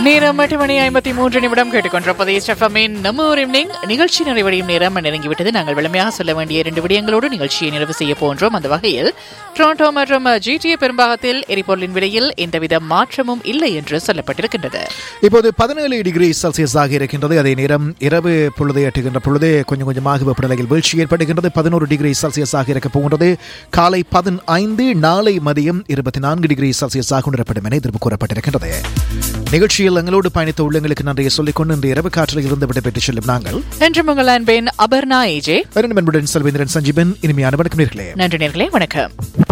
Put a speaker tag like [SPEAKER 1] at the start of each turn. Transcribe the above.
[SPEAKER 1] நேரம் எட்டு மணி ஐம்பத்தி மூன்று நிமிடம் கேட்டுக்கொண்டிருப்பது எஸ்எஃப்எம்மின் நம்ம ஒரு evening நிகழ்ச்சி நிறைவடையும் நேரம் நெருங்கிவிட்டது நாங்கள் வலிமையாக சொல்ல வேண்டிய இரண்டு விடயங்களோடு நிகழ்ச்சியை நிறைவு செய்ய போன்றோம் அந்த வகையில் டொரண்டோ மற்றும் ஜிடிஏ பெரும்பாகத்தில் எரிபொருளின் விலையில் எந்தவித மாற்றமும் இல்லை என்று சொல்லப்பட்டிருக்கின்றது
[SPEAKER 2] இப்போது பதினேழு டிகிரி செல்சியஸ் ஆக இருக்கின்றது அதே நேரம் இரவு பொழுதை எட்டுகின்ற பொழுது கொஞ்சம் கொஞ்சமாக வெப்பநிலையில் வீழ்ச்சி ஏற்படுகின்றது பதினோரு டிகிரி செல்சியஸ் ஆக இருக்க போகின்றது காலை பதினைந்து நாளை மதியம் இருபத்தி நான்கு டிகிரி செல்சியஸ் ஆக உணரப்படும் என எதிர்ப்பு கூறப்பட்டிருக்கின்றது நிகழ்ச்சியில் எங்களோடு பயணித்த உள்ளங்களுக்கு நன்றியை சொல்லிக்கொண்டு இன்று இரவு காற்றில் இருந்து விடைபெற்று செல்லும் நாங்கள்
[SPEAKER 1] என்று உங்கள் அன்பின் அபர்ணா ஏஜே
[SPEAKER 2] பெருந்தன்புடன் செல்வேந்திரன் சஞ்சீபன் இனிமையான வணக்கம் நேர்களே
[SPEAKER 1] நன்றி நேர்களே வணக்கம்